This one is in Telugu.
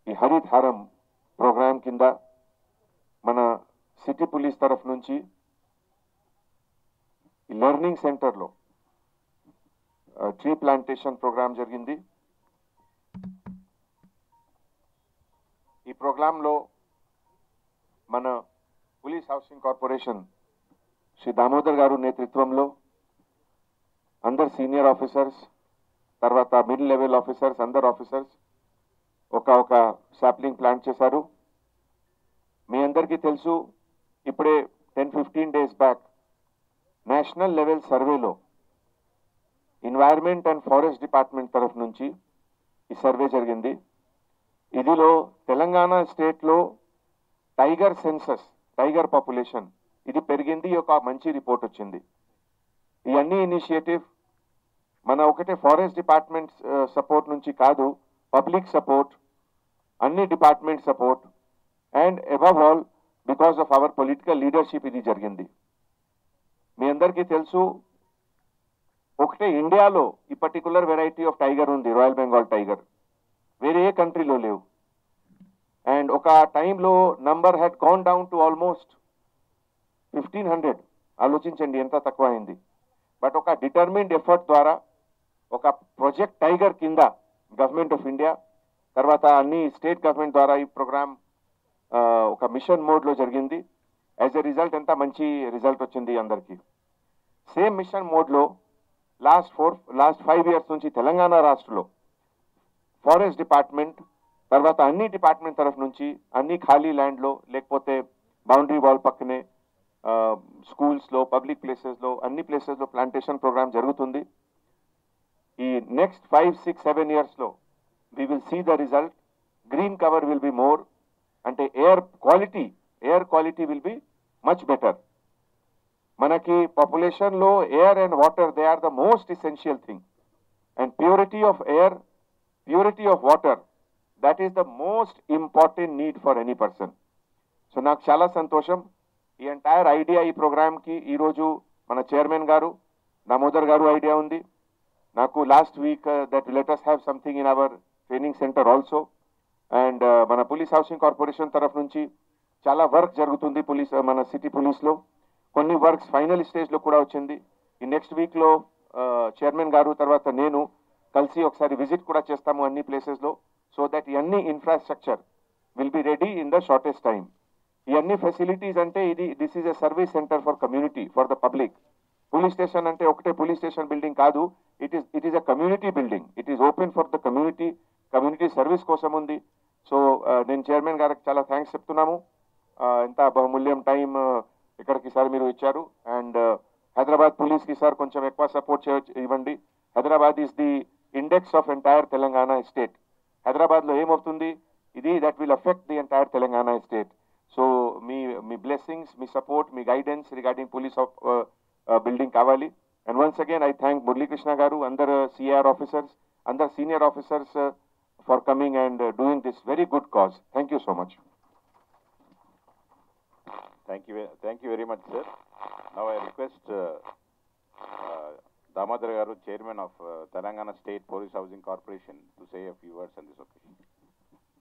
ఈ హరిత్ హారం ప్రోగ్రాం కింద మన సిటీ పోలీస్ తరఫు నుంచి ఈ లెర్నింగ్ సెంటర్లో ట్రీ ప్లాంటేషన్ ప్రోగ్రాం జరిగింది ఈ ప్రోగ్రాంలో మన police housing corporation Shri Damodar గారు నేతృత్వంలో అందరు సీనియర్ ఆఫీసర్స్ తర్వాత మిడిల్ లెవెల్ ఆఫీసర్స్ అందరు ఆఫీసర్స్ ఒక ఒక సాప్లింగ్ ప్లాంట్ చేశారు మీ అందరికీ తెలుసు ఇప్పుడే ten fifteen days back national level సర్వేలో ఎన్వైర్న్మెంట్ అండ్ ఫారెస్ట్ డిపార్ట్మెంట్ తరఫు నుంచి ఈ సర్వే జరిగింది ఇదిలో తెలంగాణ స్టేట్లో టైగర్ సెన్సస్ టైగర్ పాపులేషన్ ఇది పెరిగింది ఒక మంచి రిపోర్ట్ వచ్చింది ఈ అన్ని ఇనిషియేటివ్ మన ఒకటే ఫారెస్ట్ డిపార్ట్మెంట్ సపోర్ట్ నుంచి కాదు పబ్లిక్ సపోర్ట్ అన్ని department support and above all because of our political leadership ఇది జరిగింది మీ అందరికీ తెలుసు ఒకటే ఇండియాలో ఈ పర్టికులర్ వెరైటీ ఆఫ్ టైగర్ ఉంది రాయల్ బెంగాల్ టైగర్ వేరే ఏ కంట్రీలో లేవు అండ్ ఒక టైంలో number had gone down to almost fifteen hundred ఆలోచించండి ఎంత తక్కువ అయింది బట్ ఒక డిటర్మిన్డ్ ఎఫర్ట్ ద్వారా ఒక ప్రాజెక్ట్ టైగర్ కింద గవర్నమెంట్ ఆఫ్ ఇండియా తర్వాత అన్ని స్టేట్ గవర్నమెంట్ ద్వారా ఈ ప్రోగ్రామ్ ఒక మిషన్ మోడ్లో జరిగింది యాజ్ ఎ రిజల్ట్ ఎంత మంచి రిజల్ట్ వచ్చింది అందరికీ సేమ్ మిషన్ మోడ్లో last four last five years నుంచి తెలంగాణ రాష్ట్రంలో ఫారెస్ట్ డిపార్ట్మెంట్ తర్వాత అన్ని డిపార్ట్మెంట్ తరఫు నుంచి అన్ని ఖాళీ ల్యాండ్లో లేకపోతే బౌండరీ వాల్ పక్కనే స్కూల్స్లో పబ్లిక్ ప్లేసెస్లో అన్ని ప్లేసెస్లో ప్లాంటేషన్ ప్రోగ్రామ్ జరుగుతుంది ఈ నెక్స్ట్ ఫైవ్ సిక్స్ సెవెన్ ఇయర్స్లో we will see the result green cover will be more అంటే air quality air quality will be much better మనకి పాపులేషన్లో air and water they are the most essential thing and purity of air purity of water that is the most important need for any person so నాకు చాలా సంతోషం ఈ ఎంటైర్ ఐడియా ఈ ప్రోగ్రామ్కి ఈరోజు మన చైర్మన్ గారు దామోదర్ గారు ఐడియా ఉంది నాకు last week that letters have something in our training centre also and మన పోలీస్ హౌసింగ్ కార్పొరేషన్ తరఫు నుంచి చాలా వర్క్ జరుగుతుంది పోలీస్ మన సిటీ పోలీస్లో కొన్ని వర్క్స్ ఫైనల్ స్టేజ్లో కూడా వచ్చింది ఈ నెక్స్ట్ వీక్లో చైర్మన్ గారు తర్వాత నేను కలిసి ఒకసారి విజిట్ కూడా చేస్తాము అన్ని ప్లేసెస్లో సో దట్ ఇవన్నీ infrastructure will be ready in the shortest time ఇవన్నీ ఫెసిలిటీస్ అంటే ఇది this is a service centre for community for the public police station అంటే ఒకటే పోలీస్ స్టేషన్ బిల్డింగ్ కాదు it is it is a community building it is open for the community community service కోసం ఉంది సో నేను చైర్మన్ గారికి చాలా థ్యాంక్స్ చెప్తున్నాము ఎంత బహుమూల్యం టైం ఇక్కడికి సార్ మీరు ఇచ్చారు అండ్ హైదరాబాద్ పోలీస్కి సార్ కొంచెం ఎక్కువ సపోర్ట్ చేయ ఇవ్వండి Hyderabad is the index of entire Telangana state హైదరాబాద్లో ఏమవుతుంది ఇది that will affect the entire Telangana state so మీ మీ బ్లెస్సింగ్స్ మీ సపోర్ట్ మీ guidance regarding police of building కావాలి and once again I thank Muralikrishna గారు అందరు సిఆర్ ఆఫీసర్స్ అందరు senior officers for coming and doing this very good cause thank you so much Thank you, ve- thank you very much, sir. Now I request uh, uh, Damodar Garu, Chairman of uh, Telangana State Police Housing Corporation, to say a few words on this occasion.